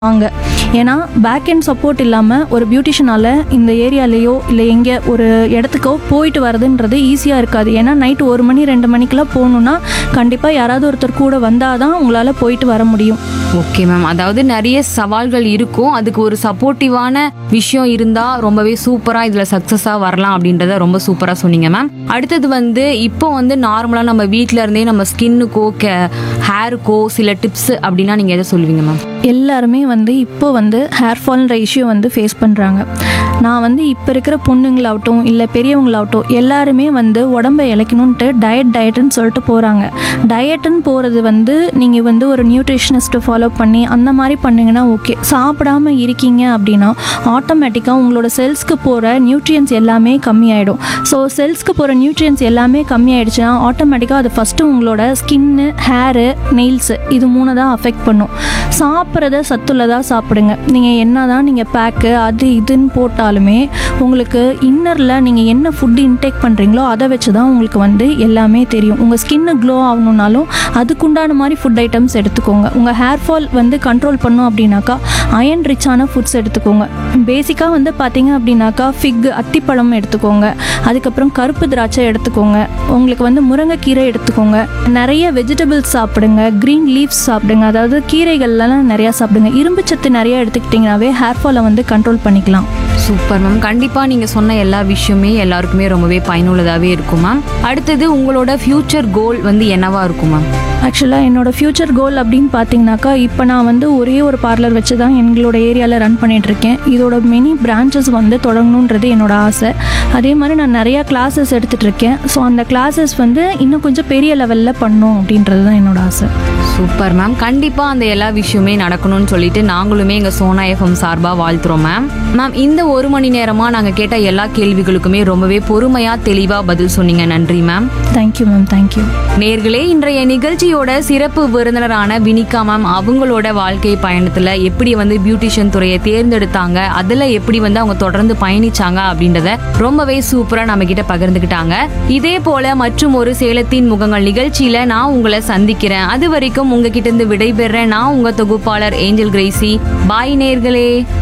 வாங்க ஏன்னா back and support இல்லாமல் ஒரு பியூட்டிஷியனால் இந்த ஏரியாலேயோ இல்லை எங்கே ஒரு இடத்துக்கோ போயிட்டு வரதுன்றது ஈஸியாக இருக்காது ஏன்னா நைட்டு ஒரு மணி ரெண்டு மணிக்கெலாம் போகணுன்னா கண்டிப்பாக யாராவது ஒருத்தர் கூட வந்தால் தான் உங்களால் போயிட்டு வர முடியும் ஓகே மேம் அதாவது நிறைய சவால்கள் இருக்கும் அதுக்கு ஒரு சப்போர்ட்டிவான விஷயம் இருந்தா ரொம்பவே சூப்பரா இதுல சக்சஸா வரலாம் அப்படின்றத ரொம்ப சூப்பரா சொன்னீங்க மேம் அடுத்தது வந்து இப்போ வந்து நார்மலா நம்ம வீட்ல இருந்தே நம்ம ஸ்கின்னுக்கோ ஹேருக்கோ சில டிப்ஸ் அப்படின்னா நீங்க எதை சொல்லுவீங்க மேம் எல்லாருமே வந்து இப்போ வந்து ஹேர் ஃபால்ன்ற இஷ்யூ வந்து ஃபேஸ் பண்ணுறாங்க நான் வந்து இப்போ இருக்கிற பொண்ணுங்களாகட்டும் இல்லை பெரியவங்களாகட்டும் எல்லாருமே வந்து உடம்பை இழைக்கணுன்ட்டு டயட் டயட்டுன்னு சொல்லிட்டு போகிறாங்க டயட்டுன்னு போகிறது வந்து நீங்கள் வந்து ஒரு நியூட்ரிஷனிஸ்ட்டை ஃபாலோ பண்ணி அந்த மாதிரி பண்ணிங்கன்னா ஓகே சாப்பிடாம இருக்கீங்க அப்படின்னா ஆட்டோமேட்டிக்காக உங்களோட செல்ஸ்க்கு போகிற நியூட்ரியன்ஸ் எல்லாமே கம்மியாயிடும் ஸோ செல்ஸ்க்கு போகிற நியூட்ரியன்ஸ் எல்லாமே கம்மியாயிடுச்சுன்னா ஆட்டோமேட்டிக்காக அது ஃபஸ்ட்டு உங்களோட ஸ்கின்னு ஹேரு நெயில்ஸு இது மூணு தான் அஃபெக்ட் பண்ணும் சாப்பிட்றத சத்துள்ளதாக சாப்பிடுங்க நீங்கள் என்ன தான் நீங்கள் பேக்கு அது இதுன்னு போட்டாலுமே உங்களுக்கு இன்னரில் நீங்கள் என்ன ஃபுட்டு இன்டேக் பண்ணுறீங்களோ அதை வச்சு தான் உங்களுக்கு வந்து எல்லாமே தெரியும் உங்கள் ஸ்கின்னு க்ளோ ஆகணுன்னாலும் அதுக்குண்டான மாதிரி ஃபுட் ஐட்டம்ஸ் எடுத்துக்கோங்க உங்கள் ஹேர் ஃபால் வந்து கண்ட்ரோல் பண்ணும் அப்படின்னாக்கா அயன் ரிச்சான ஃபுட்ஸ் எடுத்துக்கோங்க பேசிக்காக வந்து பார்த்தீங்க அப்படின்னாக்கா ஃபிக் அத்திப்பழம் எடுத்துக்கோங்க அதுக்கப்புறம் கருப்பு திராட்சை எடுத்துக்கோங்க உங்களுக்கு வந்து முருங்கைக்கீரை எடுத்துக்கோங்க நிறைய வெஜிடபிள்ஸ் சாப்பிடுங்க க்ரீன் லீவ்ஸ் சாப்பிடுங்க அதாவது கீரைகள்லாம் நிறையா சாப்பிடுங்க இரும்பு சத்து நிறைய எடுத்துக்கிட்டிங்கனாவே ஹேர் ஃபாலை வந்து கண்ட்ரோல் பண்ணிக்கலாம் சூப்பர் மேம் கண்டிப்பா நீங்க சொன்ன எல்லா விஷயமே எல்லாருக்குமே ரொம்பவே பயனுள்ளதாவே இருக்கும் மேம் அடுத்தது உங்களோட ஃபியூச்சர் கோல் வந்து என்னவா இருக்கும் மேம் ஆக்சுவலாக என்னோட ஃப்யூச்சர் கோல் அப்படின்னு பார்த்தீங்கன்னாக்கா இப்போ நான் வந்து ஒரே ஒரு பார்லர் வச்சு தான் எங்களோட ஏரியாவில் ரன் பண்ணிகிட்ருக்கேன் இதோட மெனி பிரான்ச்சஸ் வந்து தொடங்கணுன்றது என்னோட ஆசை அதே மாதிரி நான் நிறையா கிளாஸஸ் எடுத்துகிட்ருக்கேன் ஸோ அந்த கிளாஸஸ் வந்து இன்னும் கொஞ்சம் பெரிய லெவலில் பண்ணும் அப்படின்றது தான் என்னோட ஆசை சூப்பர் மேம் கண்டிப்பா அந்த எல்லா விஷயமே நடக்கணும்னு சொல்லிட்டு நாங்களுமே எங்க சோனா எஃப்எம் சார்பா வாழ்த்துறோம் மேம் மேம் இந்த ஒரு மணி நேரமா நாங்க கேட்ட எல்லா கேள்விகளுக்குமே ரொம்பவே பொறுமையா தெளிவா பதில் சொன்னீங்க நன்றி மேம் தேங்க்யூ மேம் தேங்க்யூ நேர்களே இன்றைய நிகழ்ச்சியோட சிறப்பு விருந்தினரான வினிகா மேம் அவங்களோட வாழ்க்கை பயணத்துல எப்படி வந்து பியூட்டிஷியன் துறையை தேர்ந்தெடுத்தாங்க அதுல எப்படி வந்து அவங்க தொடர்ந்து பயணிச்சாங்க அப்படின்றத ரொம்பவே சூப்பரா நம்ம கிட்ட பகிர்ந்துக்கிட்டாங்க இதே போல மற்றும் ஒரு சேலத்தின் முகங்கள் நிகழ்ச்சியில நான் உங்களை சந்திக்கிறேன் அது வரைக்கும் உங்ககிட்ட இருந்து விடைபெறேன் நான் உங்க தொகுப்பாளர் ஏஞ்சல் கிரேசி பாய் நேர்களே